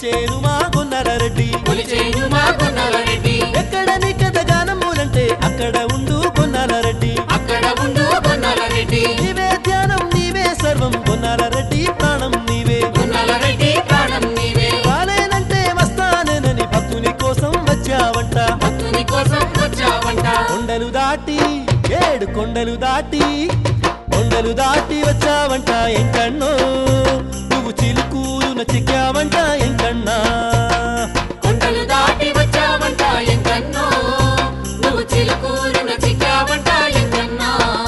కొలిచేను మా గున్నర రెడ్డి కొలిచేను మా కొన్నాల రెడ్డి ఎక్కడ నీ కథ గానములంటే అక్కడ ఉండు కొన్నాల రెడ్డి అక్కడ ఉండు కొన్నాల రెడ్డి నీవే ధ్యానం నీవే సర్వం కొన్నాల రెడ్డి ప్రాణం నీవే కొన్నాల రెడ్డి ప్రాణం నీవే రాలేనంటే వస్తానేనని భక్తుని కోసం వచ్చావంట భక్తుని కోసం వచ్చావంట కొండలు దాటి ఏడు కొండలు దాటి కొండలు దాటి వచ్చావంట ఎంకన్నో నువ్వు చిలుకూరున చిక్కావంట ఎంకన్నా కొండలు దాటి వచ్చావంట ఎంకన్నో నువ్వు చిలుకూరున చిక్కావంట ఎంకన్నా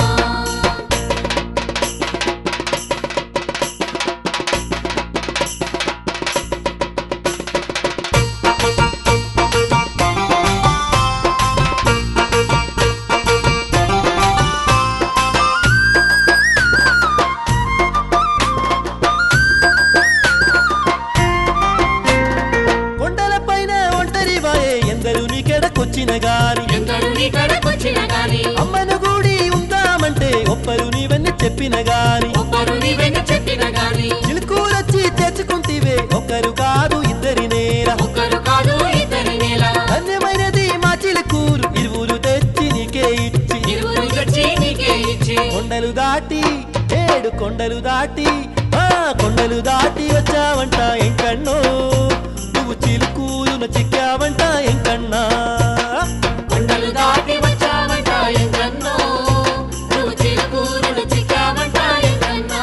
కొండలపైన ఒంటరి వాయే ఎందరు నీకెడకొచ్చిన గాని ఎందరు నీ కడకొచ్చిన గాని అమ్మను గుడి ఉందామంటే ఒప్పరు నీవన్నీ చెప్పిన గాని ఒక్కరు నీవెన్ని చెప్పిన గాని చిలుకూరొచ్చి తెచ్చుకుంటివే ఒకరు కాదు ఇద్దరి నేల ఒక్కరు కాదు ఇద్దరి నేల ధన్యమైనది మా చిలుకూరు ఇరువురు తెచ్చి నీకే ఇచ్చి ఇరువురు తెచ్చి నీకే ఇచ్చి కొండలు దాటి ఏడు కొండలు దాటి ఆ కొండలు దాటి వచ్చావంట ఎంకన్నో నువ్వు చిలుకూరున చిక్కావంట ఎంకన్నా కొండలు దాటి వచ్చావంట ఎంకన్నో నువ్వు చిలుకూరును చిక్కావంట ఎంకన్నా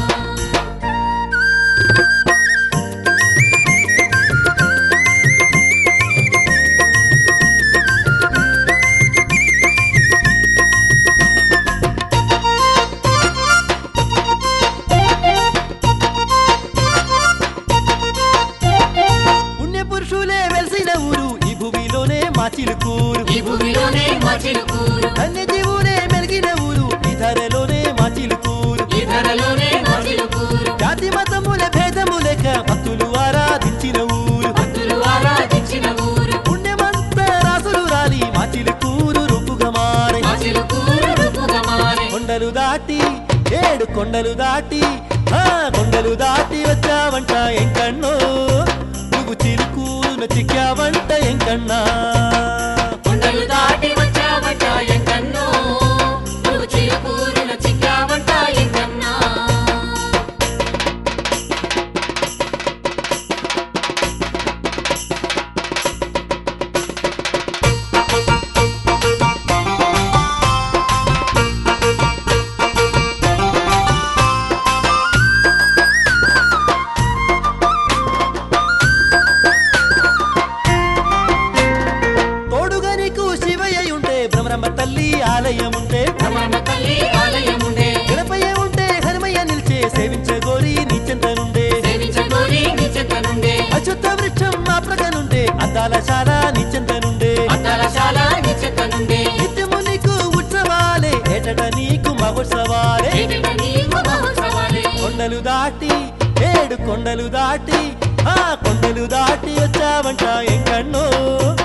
పుణ్య పురుషులే వెలిసిన ఊరు ఈ భూమిలోనే మా చిలుకూరు ఈ భూమిలోనే మా చిలుకూరు ధన్య జీవులే మెలిగిన ఊరు ఈ ధరలోనే మా చిలుకూరు ఈ ధరలోనే మా చిలుకూరు జాతి మతముల భేదము లేక భక్తులు ఆరాధించిన ఊరు భక్తులు ఆరాధించిన ఊరు పుణ్యమంతా రాసులు రాలి మా చిలుకూరు రూపుగా మారే మా చిలుకూరు రూపుగా మారే కొండలు దాటి ఏడు కొండలు దాటి ఆ కొండలు దాటి వచ్చావంట ఎంకన్నో నువ్వు చిలుకూరున చిక్కావంట ఎంకన్నా కొండలు దాటి వచ్చావంట ఎంకన్నో నువ్వు చిలుకూరును చిక్కావంట ఎంకన్నా తోడుగా నీకు శివయ్య ఉంటే భ్రమరమ్మ తల్లి ఆలయం ఉంటే రమణ తల్లి ఆలయం ఉండే గణపయ్య ఉంటే హనుమయ్య నిలిచే సేవించగోరి నీచెంతనుండే సేవించగోరి నీ చెంతనుండే అచ్యుత వృక్షం మా ప్రకనుండే అద్దాల శాల నీచెంతనుండే అద్దాలశాల నీ చెంతనుండే నిత్యము నీకు ఉత్సవాలే ఏటట నీకు మహోత్సవాలే ఏటట నీకు మహోత్సవాలే కొండలు దాటి ఏడు కొండలు దాటి ఆ కొండలు దాటి వచ్చావంట ఎంకన్నో